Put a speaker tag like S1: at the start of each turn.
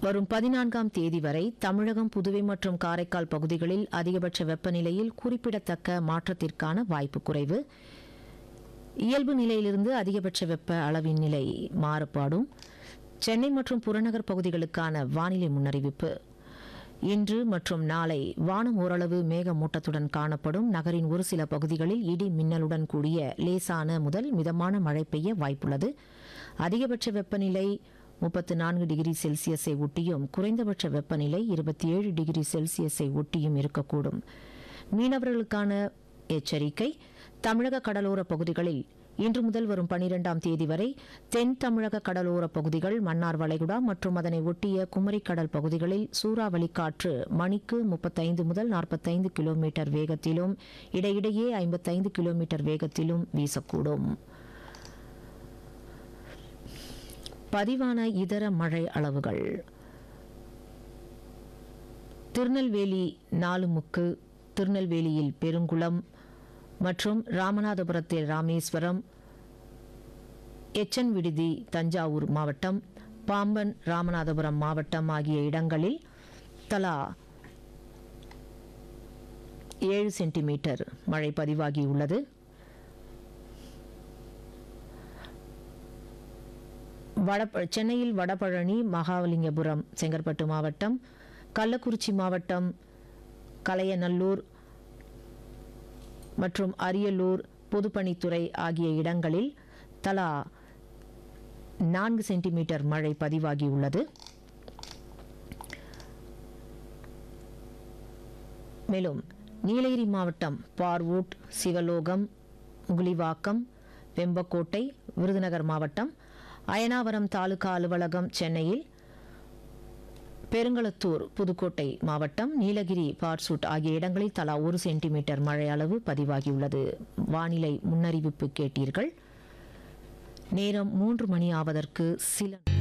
S1: வரும் பதினான்காம் தேதி வரை தமிழகம் புதுவை மற்றும் காரைக்கால் பகுதிகளில் அதிகபட்ச வெப்பநிலையில் குறிப்பிடத்தக்க மாற்றத்திற்கான வாய்ப்பு குறைவு இயல்பு நிலையிலிருந்து அதிகபட்ச வெப்ப அளவின் நிலை மாறுபாடும் சென்னை மற்றும் புறநகர் பகுதிகளுக்கான வானிலை முன்னறிவிப்பு இன்று மற்றும் நாளை வானம் ஓரளவு மேகமூட்டத்துடன் காணப்படும் நகரின் ஒரு சில பகுதிகளில் இடி மின்னலுடன் கூடிய லேசான முதல் மிதமான மழை பெய்ய வாய்ப்புள்ளது அதிகபட்ச வெப்பநிலை முப்பத்து நான்கு டிகிரி செல்சியஸை ஒட்டியும் குறைந்தபட்ச வெப்பநிலை இருபத்தி ஏழு டிகிரி செல்சியஸை ஒட்டியும் இருக்கக்கூடும் மீனவர்களுக்கான எச்சரிக்கை தமிழக கடலோர பகுதிகளில் இன்று முதல் வரும் பனிரெண்டாம் தேதி வரை தென் தமிழக கடலோர பகுதிகள் மன்னார் வளைகுடா மற்றும் அதனை ஒட்டிய குமரிக்கடல் பகுதிகளில் சூறாவளி காற்று மணிக்கு முப்பத்தைந்து முதல் நாற்பத்தைந்து கிலோமீட்டர் வேகத்திலும் இடையிடையே ஐம்பத்தைந்து கிலோமீட்டர் வேகத்திலும் வீசக்கூடும் பதிவான இதர மழை அளவுகள் திருநெல்வேலி நாலுமுக்கு திருநெல்வேலியில் பெருங்குளம் மற்றும் ராமநாதபுரத்தில் ராமேஸ்வரம் எச்சன் விடுதி தஞ்சாவூர் மாவட்டம் பாம்பன் ராமநாதபுரம் மாவட்டம் ஆகிய இடங்களில் தலா ஏழு சென்டிமீட்டர் மழை பதிவாகியுள்ளது வட சென்னையில் வடபழனி மகாலிங்கபுரம் செங்கற்பட்டு மாவட்டம் கள்ளக்குறிச்சி மாவட்டம் கலையநல்லூர் மற்றும் அரியலூர் பொதுப்பணித்துறை ஆகிய இடங்களில் தலா நான்கு சென்டிமீட்டர் மழை பதிவாகியுள்ளது மேலும் நீலகிரி மாவட்டம் பார்வூட் சிவலோகம் முகுலிவாக்கம் வெம்பக்கோட்டை விருதுநகர் மாவட்டம் அயனாவரம் தாலுகா அலுவலகம் சென்னையில் பெருங்களத்தூர் புதுக்கோட்டை மாவட்டம் நீலகிரி பார்சூட் ஆகிய இடங்களில் தலா ஒரு சென்டிமீட்டர் மழை அளவு பதிவாகியுள்ளது வானிலை முன்னறிவிப்பு கேட்டீர்கள் நேரம் மூன்று மணி ஆவதற்கு சில